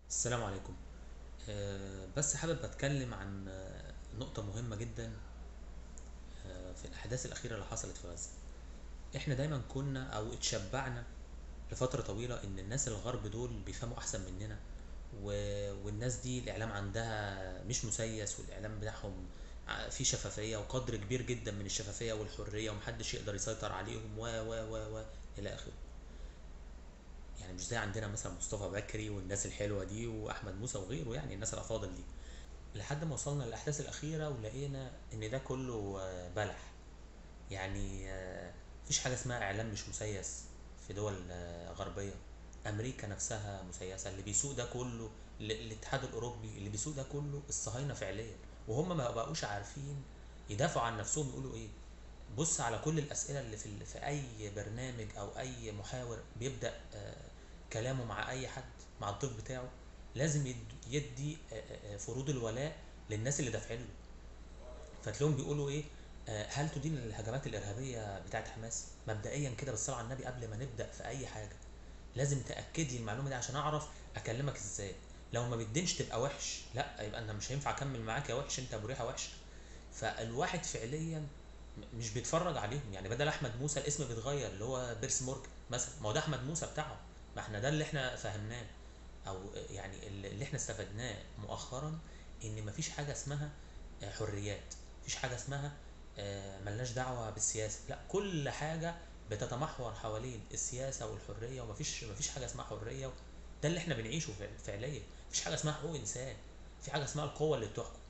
السلام عليكم آه، بس حابب أتكلم عن آه، نقطة مهمة جدا آه، في الأحداث الأخيرة اللي حصلت في غزة إحنا دايما كنا أو اتشبعنا لفترة طويلة إن الناس الغرب دول بيفهموا أحسن مننا و... والناس دي الإعلام عندها مش مسيس والإعلام بتاعهم ع- فيه شفافية وقدر كبير جدا من الشفافية والحرية ومحدش يقدر يسيطر عليهم و و و و إلى آخره يعني مش زي عندنا مثلا مصطفى بكري والناس الحلوة دي وأحمد موسى وغيره يعني الناس الأفاضل دي لحد ما وصلنا للأحداث الأخيرة ولقينا إن ده كله آه، بلح يعني آه، مفيش حاجة اسمها إعلام مش مسيس في دول آه، غربية أمريكا نفسها مسيسة اللي بيسوق ده كله ال- الاتحاد الأوروبي اللي بيسوق ده كله الصهاينة فعليا وهم ما بقوش عارفين يدافعوا عن نفسهم يقولوا إيه بص على كل الأسئلة اللي في, ال- في أي برنامج أو أي محاور بيبدأ آه، كلامه مع أي حد مع الضيف بتاعه لازم يد- يدي آه، آه، آه، فروض الولاء للناس اللي دافعين له فتلاقيهم بيقولوا ايه آه، هل تدين الهجمات الارهابيه بتاعت حماس مبدئيا كده بالصلاه على النبي قبل ما نبدا في اي حاجه لازم تاكد لي المعلومه دي عشان اعرف اكلمك ازاي لو ما بتدينش تبقى وحش لا يبقى انا مش هينفع اكمل معاك يا وحش انت ابو ريحه وحشه فالواحد فعليا م- مش بيتفرج عليهم يعني بدل احمد موسى الاسم بيتغير اللي هو بيرس مورجان مثلا ما هو ده احمد موسى بتاعه ما احنا ده اللي احنا فهمناه او يعني اللي اللي احنا استفدناه مؤخرا ان مفيش حاجه اسمها آه، حريات مفيش حاجه اسمها آه، ملناش دعوه بالسياسه لا كل حاجه بتتمحور حوالين السياسه والحريه ومفيش مفيش حاجه اسمها حريه ده اللي احنا بنعيشه فعل- فعليا مفيش حاجه اسمها حقوق انسان في حاجه اسمها القوه اللي بتحكم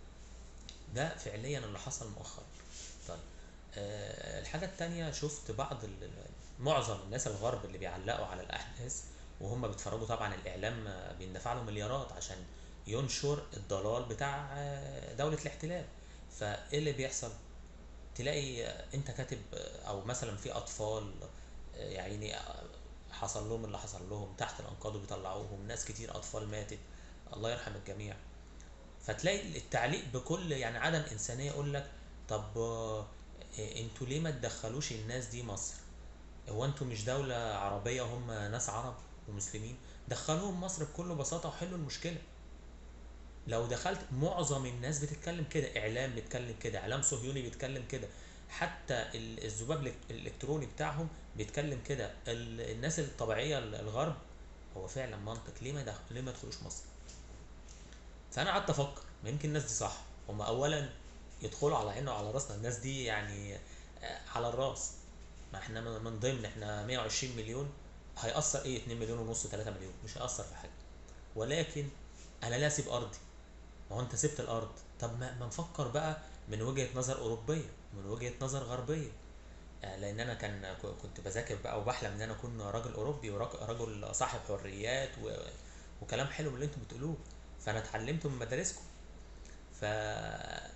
ده فعليا اللي حصل مؤخرا طيب آه، الحاجة التانية شفت بعض ال- ال- معظم الناس الغرب اللي بيعلقوا على الأحداث وهم بيتفرجوا طبعا الإعلام آه، بيندفع له مليارات عشان ينشر الضلال بتاع آه، دولة الاحتلال فإيه اللي بيحصل؟ تلاقي آه، أنت كاتب آه، أو مثلا في أطفال آه، يعني آه، حصل لهم اللي حصل لهم تحت الأنقاض وبيطلعوهم ناس كتير أطفال ماتت الله يرحم الجميع فتلاقي التعليق بكل يعني عدم انسانيه يقول لك طب آه، إيه، انتوا ليه ما تدخلوش الناس دي مصر هو انتوا مش دولة عربية هم ناس عرب ومسلمين دخلوهم مصر بكل بساطة وحلوا المشكلة لو دخلت معظم الناس بتتكلم كده اعلام بيتكلم كده اعلام صهيوني بيتكلم كده حتى ال- الذباب الإلك- الالكتروني بتاعهم بيتكلم كده ال- الناس الطبيعية الغرب هو فعلا منطق ليه ما دخل ليه ما يدخلوش مصر فانا قعدت افكر ما يمكن الناس دي صح هم اولا يدخلوا على عيننا وعلى راسنا الناس دي يعني آه، على الراس ما احنا من من ضمن احنا 120 مليون هيأثر ايه 2 مليون ونص 3 مليون مش هيأثر في حاجه ولكن انا لا اسيب ارضي ما هو انت سبت الارض طب ما, ما نفكر بقى من وجهة نظر اوروبيه من وجهة نظر غربيه آه، لان انا كان كنت بذاكر بقى وبحلم ان انا اكون راجل اوروبي ورجل صاحب حريات و... وكلام حلو من اللي انتم بتقولوه فانا اتعلمته من مدارسكم فاللي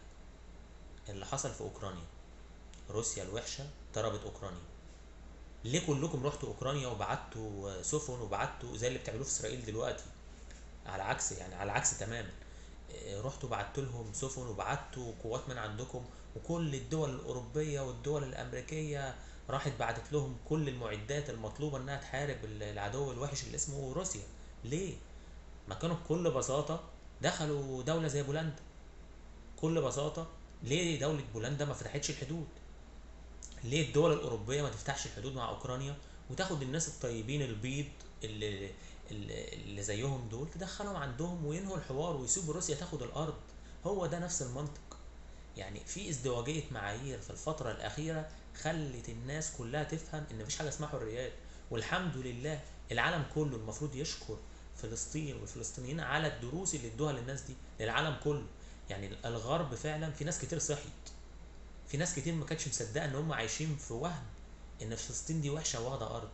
حصل في اوكرانيا روسيا الوحشه ضربت اوكرانيا ليه كلكم رحتوا اوكرانيا وبعتوا سفن وبعتوا زي اللي بتعملوه في اسرائيل دلوقتي على عكس يعني على عكس تماما إيه، رحتوا بعتوا لهم سفن وبعتوا قوات من عندكم وكل الدول الاوروبيه والدول الامريكيه راحت بعتت لهم كل المعدات المطلوبه انها تحارب العدو الوحش اللي اسمه روسيا ليه ما كانوا بكل بساطه دخلوا دوله زي بولندا بكل بساطة ليه دولة بولندا ما فتحتش الحدود؟ ليه الدول الأوروبية ما تفتحش الحدود مع أوكرانيا وتاخد الناس الطيبين البيض اللي اللي اللي زيهم دول تدخلهم عندهم وينهوا الحوار ويسيبوا روسيا تاخد الأرض هو ده نفس المنطق يعني في ازدواجية معايير في الفترة الأخيرة خلت الناس كلها تفهم إن مفيش حاجة اسمها حريات والحمد لله العالم كله المفروض يشكر فلسطين والفلسطينيين على الدروس اللي ادوها للناس دي للعالم كله يعني الغرب فعلا في ناس كتير صحيت في ناس كتير ما كانتش مصدقه ان هم عايشين في وهم ان فلسطين دي وحشه واخده ارض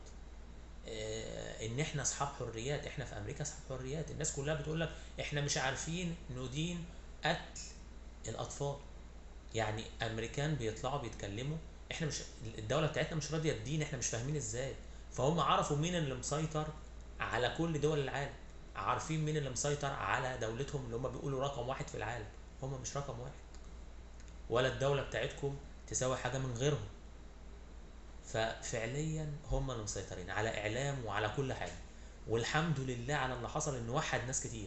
آه، ان احنا اصحاب حريات احنا في امريكا اصحاب حريات الناس كلها بتقول لك احنا مش عارفين ندين قتل الاطفال يعني امريكان بيطلعوا بيتكلموا احنا مش الدوله بتاعتنا مش راضيه تدين احنا مش فاهمين ازاي فهم عرفوا مين اللي مسيطر على كل دول العالم عارفين مين اللي مسيطر على دولتهم اللي هم بيقولوا رقم واحد في العالم هم مش رقم واحد ولا الدولة بتاعتكم تساوي حاجة من غيرهم ففعليا هم اللي مسيطرين على إعلام وعلى كل حاجة والحمد لله على اللي حصل انه وحد ناس كتير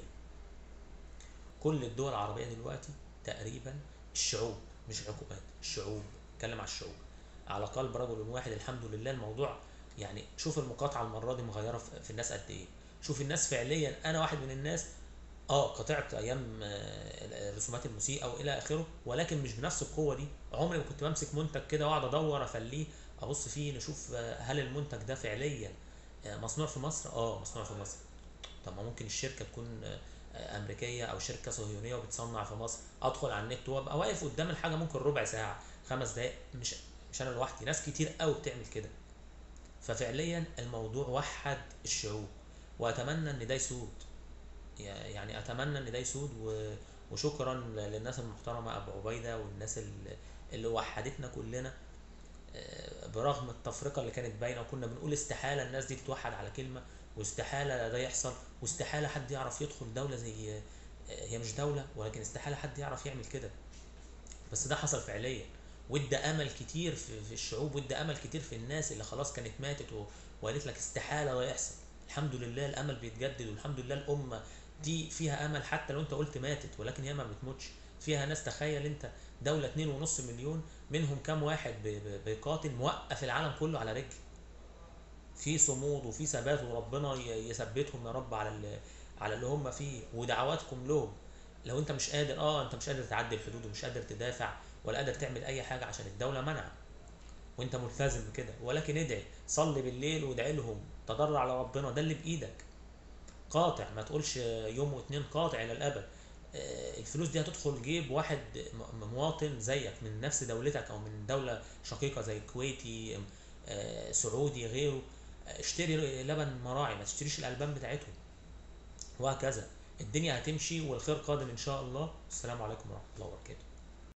كل الدول العربية دلوقتي تقريبا الشعوب مش الحكومات الشعوب اتكلم على الشعوب على قلب رجل واحد الحمد لله الموضوع يعني شوف المقاطعة المرة دي مغيرة في في الناس قد ايه شوف الناس فعليا انا واحد من الناس اه قطعت ايام آه، الرسومات المسيئة والى اخره ولكن مش بنفس القوة دي عمري ما كنت بمسك منتج كده واقعد ادور افليه ابص فيه نشوف آه، هل المنتج ده فعليا آه، مصنوع في مصر اه مصنوع في مصر طب ما ممكن الشركه تكون آه، آه، امريكيه او شركه صهيونيه وبتصنع في مصر ادخل على النت وابقى واقف قدام الحاجه ممكن ربع ساعه خمس دقائق مش مش انا لوحدي ناس كتير قوي بتعمل كده ففعليا الموضوع وحد الشعوب واتمنى ان ده يسود يعني اتمنى ان ده يسود و... وشكرا للناس المحترمه ابو عبيده والناس اللي, اللي وحدتنا كلنا آه، برغم التفرقه اللي كانت باينه وكنا بنقول استحاله الناس دي تتوحد على كلمه واستحاله ده يحصل واستحاله حد يعرف يدخل دوله زي آه، هي مش دوله ولكن استحاله حد يعرف يعمل كده بس ده حصل فعليا وادى امل كتير في, في الشعوب وادى امل كتير في الناس اللي خلاص كانت ماتت و... وقالت لك استحاله ده يحصل الحمد لله الامل بيتجدد والحمد لله الامه دي فيها امل حتى لو انت قلت ماتت ولكن هي ما بتموتش فيها ناس تخيل انت دولة اتنين ونص مليون منهم كام واحد بي- بي- بيقاتل موقف العالم كله على رجل في صمود وفي ثبات وربنا ي- يثبتهم يا رب على اللي على اللي هم فيه ودعواتكم لهم لو انت مش قادر اه انت مش قادر تعدي الحدود ومش قادر تدافع ولا قادر تعمل اي حاجه عشان الدوله منع وانت ملتزم بكده ولكن ادعي صلي بالليل وادعي لهم تضرع على ربنا ده اللي بايدك قاطع ما تقولش يوم واتنين قاطع الى الابد آه، الفلوس دي هتدخل جيب واحد م- مواطن زيك من نفس دولتك او من دولة شقيقة زي كويتي آه، سعودي غيره آه، اشتري لبن مراعي ما تشتريش الالبان بتاعتهم وهكذا الدنيا هتمشي والخير قادم ان شاء الله السلام عليكم ورحمة الله وبركاته